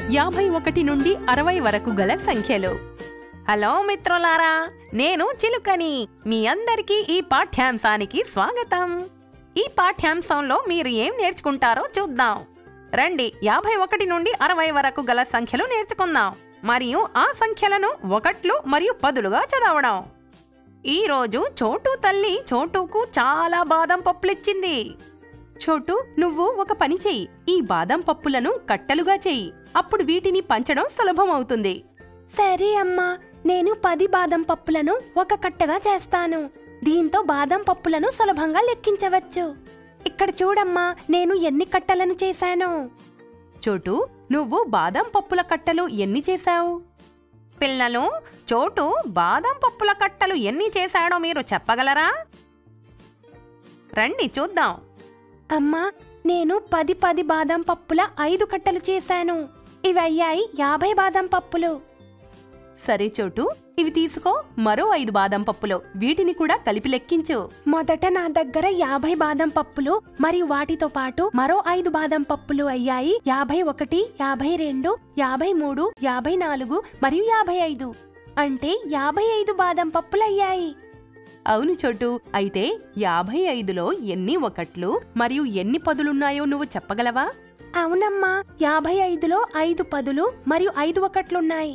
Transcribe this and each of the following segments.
యాభై ఒకటి నుండి అరవై వరకు గల సంఖ్యలు హలో మిత్రులారా నేను చిలుకని మీ అందరికీ ఈ పాఠ్యాంశానికి స్వాగతం ఈ పాఠ్యాంశంలో మీరు ఏం నేర్చుకుంటారో చూద్దాం రండి యాభై ఒకటి నుండి అరవై వరకు గల సంఖ్యలు నేర్చుకుందాం మరియు ఆ సంఖ్యలను ఒకట్లు మరియు పదులుగా చదవడం ఈ రోజు చోటు తల్లి చోటుకు చాలా బాదం పప్పులిచ్చింది చోటు నువ్వు ఒక పని చెయ్యి ఈ బాదం పప్పులను కట్టలుగా చెయ్యి అప్పుడు వీటిని పంచడం సులభం అవుతుంది సరే అమ్మా నేను పది బాదం పప్పులను ఒక కట్టగా చేస్తాను దీంతో బాదం పప్పులను సులభంగా లెక్కించవచ్చు ఇక్కడ చూడమ్మా నేను ఎన్ని కట్టలను చేశాను చోటు నువ్వు బాదం పప్పుల కట్టలు ఎన్ని చేశావు పిల్లలు చోటు బాదం పప్పుల కట్టలు ఎన్ని చేశాడో మీరు చెప్పగలరా రండి చూద్దాం అమ్మా నేను పది పది బాదం పప్పుల ఐదు కట్టలు చేశాను ఇవి అయ్యాయి యాభై బాదం పప్పులు సరే చోటు ఇవి తీసుకో మరో ఐదు బాదం పప్పులు వీటిని కూడా కలిపి లెక్కించు మొదట నా దగ్గర యాభై బాదం పప్పులు మరియు వాటితో పాటు మరో ఐదు బాదం పప్పులు అయ్యాయి యాభై ఒకటి యాభై రెండు యాభై మూడు యాభై నాలుగు మరియు యాభై ఐదు అంటే యాభై ఐదు బాదం పప్పులు అయ్యాయి అవును చోటు అయితే యాభై ఐదులో ఎన్ని ఒకట్లు మరియు ఎన్ని పదులున్నాయో నువ్వు చెప్పగలవా అవునమ్మా యాభై ఐదులో ఐదు పదులు మరియు ఐదు ఒకట్లున్నాయి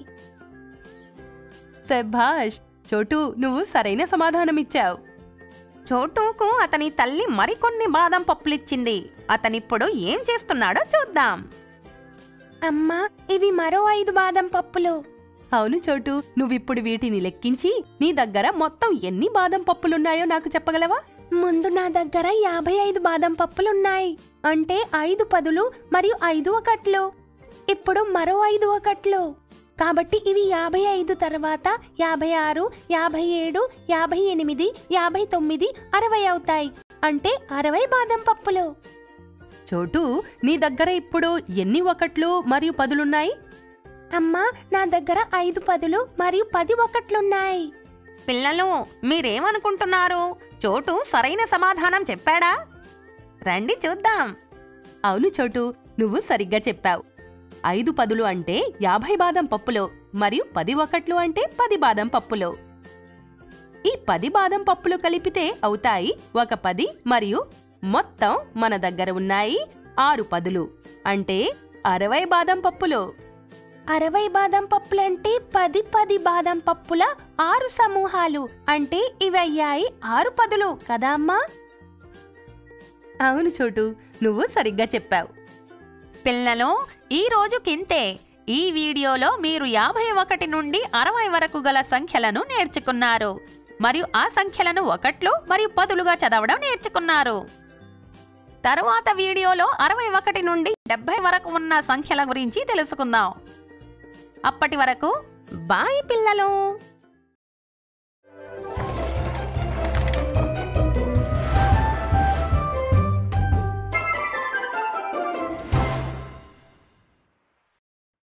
శభాష్ చోటు నువ్వు సరైన సమాధానమిచ్చావు చోటుకు అతని తల్లి మరికొన్ని బాదం పప్పులిచ్చింది అతనిప్పుడు ఏం చేస్తున్నాడో చూద్దాం అమ్మా ఇవి మరో ఐదు బాదం పప్పులు అవును చోటు నువ్విప్పుడు వీటిని లెక్కించి నీ దగ్గర మొత్తం ఎన్ని బాదం పప్పులున్నాయో నాకు చెప్పగలవా ముందు నా దగ్గర యాభై ఐదు బాదం పప్పులున్నాయి అంటే ఐదు పదులు మరియు ఐదు ఒకట్లు ఇప్పుడు మరో ఐదు ఒకట్లు కాబట్టి ఇవి యాభై ఐదు తర్వాత యాభై ఆరు యాభై ఏడు యాభై ఎనిమిది యాభై తొమ్మిది అరవై అవుతాయి అంటే అరవై బాదం పప్పులు చోటు నీ దగ్గర ఇప్పుడు ఎన్ని ఒకట్లు మరియు పదులున్నాయి అమ్మా నా దగ్గర ఐదు పదులు మరియు పది ఒకట్లున్నాయి పిల్లలు మీరేమనుకుంటున్నారు చోటు సరైన సమాధానం చెప్పాడా రండి చూద్దాం అవును చోటు నువ్వు సరిగ్గా చెప్పావు ఐదు పదులు అంటే యాభై బాదం పప్పులు మరియు పది ఒకట్లు అంటే పది బాదం పప్పులు ఈ పది బాదం పప్పులు కలిపితే అవుతాయి ఒక పది మరియు మొత్తం మన దగ్గర ఉన్నాయి ఆరు పదులు అంటే అరవై బాదం పప్పులు అరవై బాదం పప్పులంటే పది పది బాదం పప్పుల ఆరు సమూహాలు అంటే ఇవి అయ్యాయి ఆరు పదులు కదా అమ్మా అవును చోటు నువ్వు సరిగ్గా చెప్పావు పిల్లలు ఈ రోజుకింతే ఈ వీడియోలో మీరు యాభై ఒకటి నుండి అరవై వరకు గల సంఖ్యలను నేర్చుకున్నారు మరియు ఆ సంఖ్యలను ఒకట్లు మరియు పదులుగా చదవడం నేర్చుకున్నారు తరువాత వీడియోలో అరవై ఒకటి నుండి డెబ్బై వరకు ఉన్న సంఖ్యల గురించి తెలుసుకుందాం అప్పటి వరకు బాయ్ పిల్లలు